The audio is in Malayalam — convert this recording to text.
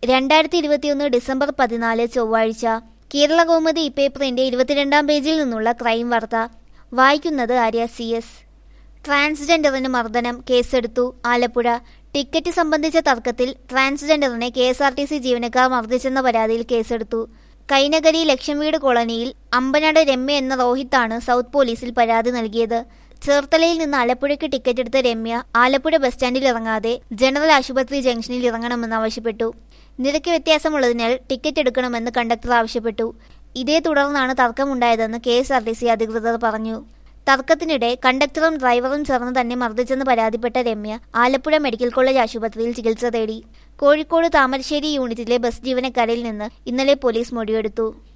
രണ്ടായിരത്തി ഇരുപത്തിയൊന്ന് ഡിസംബർ പതിനാല് ചൊവ്വാഴ്ച കേരള കൗമുദി ഇപ്പേപ്പറിന്റെ ഇരുപത്തിരണ്ടാം പേജിൽ നിന്നുള്ള ക്രൈം വാർത്ത വായിക്കുന്നത് ആര്യ സി എസ് ട്രാൻസ്ജെൻഡറിന് മർദ്ദനം കേസെടുത്തു ആലപ്പുഴ ടിക്കറ്റ് സംബന്ധിച്ച തർക്കത്തിൽ ട്രാൻസ്ജെൻഡറിനെ K S R T C ജീവനക്കാർ മർദ്ദിച്ചെന്ന പരാതിയിൽ കേസെടുത്തു കൈനകരി ലക്ഷ്മീട് കോളനിയിൽ അമ്പനാട് രമ്യ എന്ന റോഹിത്താണ് സൗത്ത് പോലീസിൽ പരാതി നൽകിയത് ചേർത്തലയിൽ നിന്ന് ആലപ്പുഴയ്ക്ക് ടിക്കറ്റ് എടുത്ത രമ്യ ആലപ്പുഴ ബസ് സ്റ്റാൻഡിൽ ഇറങ്ങാതെ ജനറൽ ആശുപത്രി ജംഗ്ഷനിൽ ഇറങ്ങണമെന്ന് ആവശ്യപ്പെട്ടു നിരക്ക് വ്യത്യാസമുള്ളതിനാൽ ടിക്കറ്റ് എടുക്കണമെന്ന് കണ്ടക്ടർ ആവശ്യപ്പെട്ടു ഇതേ തുടർന്നാണ് തർക്കമുണ്ടായതെന്ന് K S R T C അധികൃതർ പറഞ്ഞു തർക്കത്തിനിടെ കണ്ടക്ടറും ഡ്രൈവറും ചേർന്ന് തന്നെ മർദ്ദിച്ചെന്ന് പരാതിപ്പെട്ട രമ്യ ആലപ്പുഴ മെഡിക്കൽ കോളേജ് ആശുപത്രിയിൽ ചികിത്സ തേടി കോഴിക്കോട് താമരശ്ശേരി യൂണിറ്റിലെ ബസ് ജീവനക്കാരിൽ നിന്ന് ഇന്നലെ പോലീസ് മൊഴിയെടുത്തു